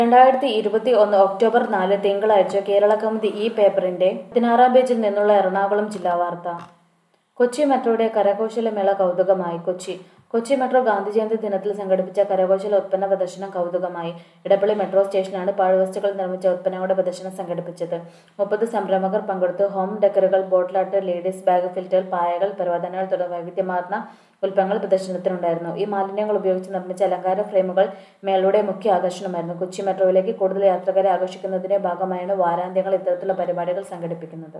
രണ്ടായിരത്തി ഇരുപത്തി ഒന്ന് ഒക്ടോബർ നാല് തിങ്കളാഴ്ച കേരള കൗമുദി ഈ പേപ്പറിന്റെ പതിനാറാം പേജിൽ നിന്നുള്ള എറണാകുളം ജില്ലാ വാർത്ത കൊച്ചി മെട്രോയുടെ കരകൗശലമേള കൗതുകമായി കൊച്ചി കൊച്ചി മെട്രോ ഗാന്ധി ജയന്തി ദിനത്തിൽ സംഘടിപ്പിച്ച കരകൗശല ഉത്പന്ന പ്രദർശനം കൗതുകമായി ഇടപ്പള്ളി മെട്രോ സ്റ്റേഷനാണ് പാഴ്വസ്തുക്കൾ നിർമ്മിച്ച ഉത്പന്നങ്ങളുടെ പ്രദർശനം സംഘടിപ്പിച്ചത് മുപ്പത് സംരംഭകർ പങ്കെടുത്തു ഹോം ഡെക്കറുകൾ ബോട്ടിലാട്ട് ലേഡീസ് ബാഗ് ഫിൽറ്റർ പായകൾ പർവ്വതനകൾ തുടങ്ങിയ വൈവിധ്യമാർന്ന ഉൽപ്പന്നങ്ങൾ പ്രദർശനത്തിനുണ്ടായിരുന്നു ഈ മാലിന്യങ്ങൾ ഉപയോഗിച്ച് നിർമ്മിച്ച അലങ്കാര ഫ്രെയിമുകൾ മേളയുടെ മുഖ്യ ആകർഷണമായിരുന്നു കൊച്ചി മെട്രോയിലേക്ക് കൂടുതൽ യാത്രക്കാരെ ആകർഷിക്കുന്നതിന്റെ ഭാഗമായാണ് വാരാന്ത്യങ്ങൾ ഇത്തരത്തിലുള്ള പരിപാടികൾ സംഘടിപ്പിക്കുന്നത്